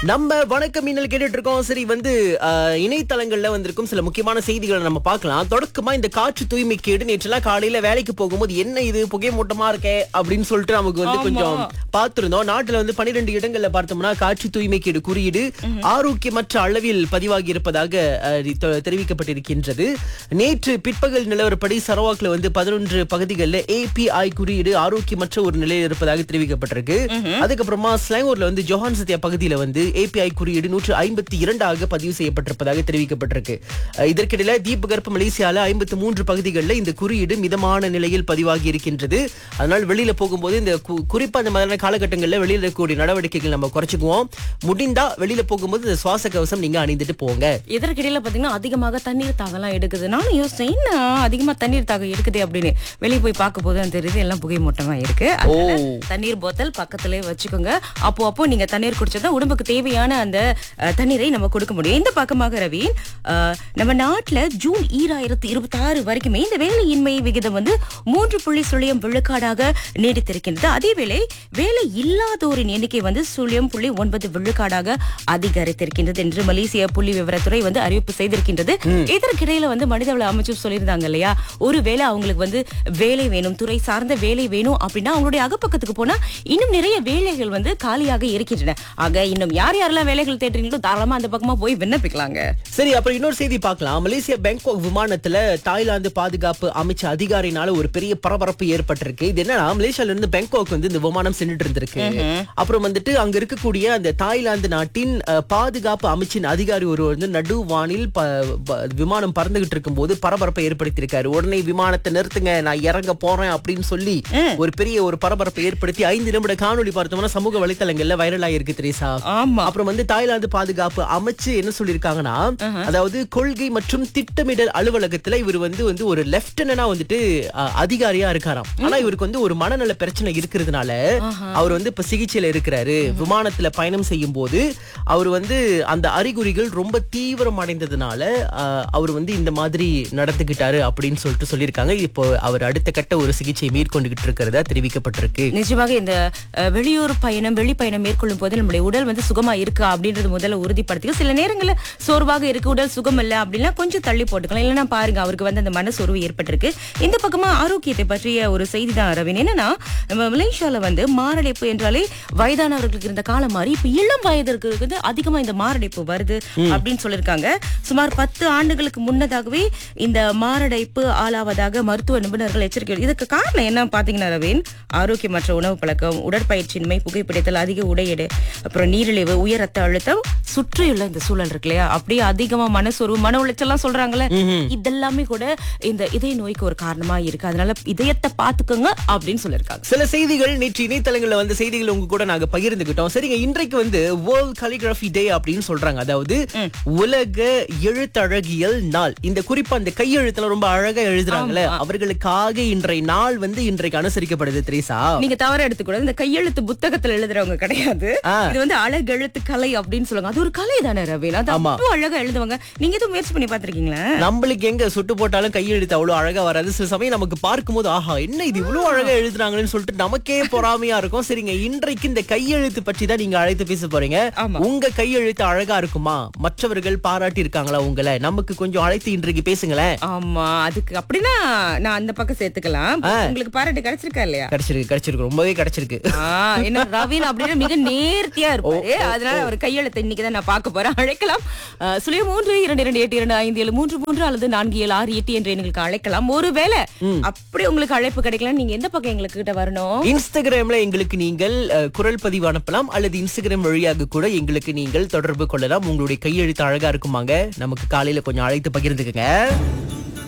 நம்ம வணக்கம் மின்னல் கேட்டுட்டு இருக்கோம் சரி வந்து அஹ், இணையதளங்கள்ல வந்திருக்கும் சில முக்கியமான செய்திகளை நம்ம பார்க்கலாம் தொடக்கமா இந்த காற்று தூய்மை கேடு நேற்றுலாம் காலையில வேலைக்கு போகும்போது என்ன இது புகை மூட்டமா இருக்கே அப்படின்னு சொல்லிட்டு நமக்கு வந்து கொஞ்சம் பார்த்திருந்தோம் நாட்டுல வந்து பன்னிரெண்டு இடங்கள்ல பார்த்தோம்னா காற்று தூய்மை கேடு குறியீடு ஆரோக்கியமற்ற அளவில் பதிவாகி இருப்பதாக அஹ், தெ- தெரிவிக்கப்பட்டிருக்கின்றது நேற்று பிற்பகல் நிலவரப்படி சரவாக்ல வந்து பதினொன்று பகுதிகளில் ஏபிஐ குறியீடு ஆரோக்கியமற்ற ஒரு நிலையில் இருப்பதாக தெரிவிக்கப்பட்டிருக்கு அதுக்கப்புறமா ஸ்லாங்கூர்ல வந்து ஜோஹான் சத்யா பகுதியில வந்து ஏபிஐ குறியீடு நூற்று ஐம்பத்தி இரண்டாக பதிவு செய்யப்பட்டிருப்பதாக தெரிவிக்கப்பட்டிருக்கு அஹ் இதற்கிடையில தீபகற்ப மலேசியால ஐம்பத்தி மூன்று பகுதிகளில் இந்த குறியீடு மிதமான நிலையில் பதிவாகி இருக்கின்றது அதனால் வெளியில போகும்போது இந்த கு- குறிப்பா இந்த மாதிரியான காலகட்டங்களில் வெளியில இருக்கக்கூடிய நடவடிக்கைகள் நம்ம குறைச்சுக்குவோம் முடிந்தா வெளியில போகும்போது இந்த சுவாச கவசம் நீங்க அணிந்துட்டு போங்க இதற்கிடையில பாத்தீங்கன்னா அதிகமாக தண்ணீர் தாகலாம் எடுக்குது நானும் யோசிச்சேன் என்ன அதிகமா தண்ணீர் தாகம் எடுக்குது அப்படின்னு வெளியே போய் பார்க்க போது தான் தெரியுது எல்லாம் புகை மூட்டமா இருக்கு அதனால தண்ணீர் போத்தல் பக்கத்திலே வச்சுக்கோங்க அப்போ அப்போ நீங்க தண்ணீர் குடிச்சா உடம்புக்கு தேவையான அந்த அஹ், தண்ணீரை நம்ம கொடுக்க முடியும் இந்த பக்கமாக ரவி அஹ், நம்ம நாட்டுல ஜூன் ஈராயிரத்தி இருபத்தி ஆறு வரைக்குமே இந்த வேலையின்மை விகிதம் வந்து மூன்று புள்ளி சுழியம் விழுக்காடாக நீடித்திருக்கின்றது அதேவேளை வேலை இல்லாதோரின் எண்ணிக்கை வந்து சுழியம் புள்ளி ஒன்பது விழுக்காடாக அதிகரித்திருக்கின்றது என்று மலேசிய புள்ளி விவரத்துறை வந்து அறிவிப்பு செய்திருக்கின்றது இதற்கிடையில வந்து மனிதவள அமைச்சர் சொல்லியிருந்தாங்க இல்லையா ஒருவேளை அவங்களுக்கு வந்து வேலை வேணும் துறை சார்ந்த வேலை வேணும் அப்படின்னா அவங்களுடைய அகப்பக்கத்துக்கு போனா இன்னும் நிறைய வேலைகள் வந்து காலியாக இருக்கின்றன ஆக இன்னும் யார் யாரெல்லாம் வேலைகள் தேடுறீங்களோ தாராளமா அந்த பக்கமா போய் விண்ணப்பிக்கலாங்க சரி அப்புறம் இன்னொரு செய்தி பார்க்கலாம் மலேசியா பேங்காக் விமானத்துல தாய்லாந்து பாதுகாப்பு அமைச்சர் அதிகாரினால ஒரு பெரிய பரபரப்பு ஏற்பட்டிருக்கு இது என்னன்னா மலேசியால இருந்து பேங்காக் வந்து இந்த விமானம் சென்றுட்டு இருந்திருக்கு அப்புறம் வந்துட்டு அங்க இருக்கக்கூடிய அந்த தாய்லாந்து நாட்டின் அஹ், பாதுகாப்பு அமைச்சின் அதிகாரி ஒருவர் வந்து நடு வானில் ப- ப- விமானம் பறந்துகிட்டு இருக்கும்போது பரபரப்பை ஏற்படுத்தியிருக்காரு உடனே விமானத்தை நிறுத்துங்க நான் இறங்க போறேன் அப்படின்னு சொல்லி ஒரு பெரிய ஒரு பரபரப்பை ஏற்படுத்தி ஐந்து நிமிட காணொளி பார்த்தோம்னா சமூக வலைத்தளங்கள்ல வைரல் ஆயிருக்கு திரேசா ஆமா அப்புறம் வந்து தாய்லாந்து பாதுகாப்பு அமைச்சு என்ன சொல்லிருக்காங்கன்னா அதாவது கொள்கை மற்றும் திட்டமிடல் அலுவலகத்துல இவர் வந்து வந்து ஒரு லெப்டினன்டா வந்துட்டு அஹ், அதிகாரியா இருக்காராம் ஆனா இவருக்கு வந்து ஒரு மனநல பிரச்சனை இருக்கிறதுனால அவர் வந்து இப்ப சிகிச்சையில இருக்கிறாரு விமானத்துல பயணம் செய்யும் போது அவர் வந்து அந்த அறிகுறிகள் ரொம்ப தீவிரம் அடைந்ததுனால அஹ், அவர் வந்து இந்த மாதிரி நடந்துகிட்டாரு அப்படின்னு சொல்லிட்டு சொல்லியிருக்காங்க இப்போ அவர் அடுத்த கட்ட ஒரு சிகிச்சை மேற்கொண்டுகிட்டு இருக்கிறதா தெரிவிக்கப்பட்டிருக்கு நிஜமாக இந்த அஹ், வெளியூர் பயணம் வெளி பயணம் மேற்கொள்ளும் போது நம்முடைய உடல் வந்து சுகமா இருக்கா அப்படின்றது முதல்ல உறுதிப்படுத்திக்க சில நேரங்கள்ல சோர்வாக இருக்கு உடல் சுகம் இல்ல அப்படின்னா கொஞ்சம் தள்ளி போட்டுக்கலாம் இல்லைன்னா பாருங்க அவருக்கு வந்து அந்த மன சோர்வு ஏற்பட்டிருக்கு இந்த பக்கமா ஆரோக்கியத்தை பற்றிய ஒரு செய்தி தான் ரவின் என்னன்னா நம்ம மலேசியால வந்து மாரடைப்பு என்றாலே வயதானவர்களுக்கு இருந்த காலம் மாறி இப்ப இளம் வயதிற்கு வந்து அதிகமா இந்த மாரடைப்பு வருது அப்படின்னு சொல்லியிருக்காங்க சுமார் பத்து ஆண்டுகளுக்கு முன்னதாகவே இந்த மாரடைப்பு ஆளாவதாக மருத்துவ நிபுணர்கள் எச்சரிக்கை இதுக்கு காரணம் என்ன பாத்தீங்கன்னா ரவீன் ஆரோக்கியமற்ற உணவு பழக்கம் உடற்பயிற்சியின்மை புகைப்பிடித்தல் அதிக உடை எடை அப்புறம் நீரிழிவு உயர் ரத்த அழுத்தம் சுற்றியுள்ள இந்த சூழல் இருக்கு இல்லையா அப்படியே அதிகமா மனசோர்வு மன உளைச்சல்லாம் சொல்றாங்கல்ல இதெல்லாமே கூட இந்த இதய நோய்க்கு ஒரு காரணமா இருக்கு அதனால இதயத்தை பாத்துக்கோங்க அப்படின்னு சொல்லியிருக்காங்க சில செய்திகள் நேற்று இணையதளங்கள்ல வந்த செய்திகள் உங்க கூட நாங்க பகிர்ந்துகிட்டோம் சரிங்க இன்றைக்கு வந்து வேர்ல்ட் கலிகிராஃபி டே அப்படின்னு சொல்றாங்க அதாவது உலக எழுத்தழகியல் நாள் இந்த குறிப்பா இந்த கையெழுத்துல ரொம்ப அழகா எழுதுறாங்கல்ல அவர்களுக்காக இன்றைய நாள் வந்து இன்றைக்கு அனுசரிக்கப்படுது திரேசா நீங்க தவற எடுத்துக்கூடாது இந்த கையெழுத்து புத்தகத்துல எழுதுறவங்க கிடையாது ஆ. இது வந்து அழகெழுத்து கலை அப்படின்னு சொல்லுவாங்க அது ஒரு கலை தானே ரவீன் அது ஆமா. அவ்வளவு அழகா எழுதுவாங்க நீங்க எதுவும் முயற்சி பண்ணி பாத்திருக்கீங்களா நம்மளுக்கு எங்க சுட்டு போட்டாலும் கையெழுத்து அவ்வளவு அழகா வராது சில சமயம் நமக்கு பார்க்கும்போது ஆஹா என்ன இது இவ்வளவு அழகா எழுதுறாங்கன்னு சொல்லிட்டு நமக்கே பொறாமையா இருக்கும் சரிங்க இன்றைக்கு இந்த கையெழுத்து பற்றி தான் நீங்க அழைத்து பேச போறீங்க ஆமா. உங்க கையெழுத்து அழகா இருக்குமா மற்றவர்கள் பாராட்டி இருக்காங்களா உங்களை நமக்கு கொஞ்சம் அழைத்து இன்றைக்கு பேசுங்களேன் ஆமா அதுக்கு அப்படின்னா நான் அந்த பக்கம் சேர்த்துக்கலாம் உங்களுக்கு பாராட்டு கிடைச்சிருக்கா இல்லையா கிடைச்சிருக்கு கிடைச்சிருக்கு ரொம்பவே கிடைச்சிருக்கு ஆ, என்ன ரவீன் அப்படின்னா மிக நேர்த்தியா இருப்பாரு அதனால அவர் கையெழுத்தை இன்னைக்கு தான் நான் பார்க்க போறேன் அழைக்கலாம் ஆ, சுழிய மூன்று இரண்டு இரண்டு எட்டு இரண்டு ஐந்து ஏழு மூன்று மூன்று அல்லது நான்கு ஏழு ஆறு எட்டு என்று எங்களுக்கு அழைக்கலாம் ஒருவேளை அப்படி உங்களுக்கு அழைப்பு கிடைக்கலாம் நீங்க எந்த பக்கம் எங்களுக்கு கிட்ட வரணும் இன்ஸ்டாகிராம்ல எங்களுக்கு நீங்கள் அஹ், குரல் பதிவு அனுப்பலாம் அல்லது இன்ஸ்டாகிராம் வழியாக கூட எங்களுக்கு நீங்கள் தொடர்பு கொள்ளலாம் உங்களுடைய கையெழுத்து அழகா இருக்குமாங்க நமக்கு காலையில கொஞ்சம் அழைத்து பகிர்ந்துக்குங்க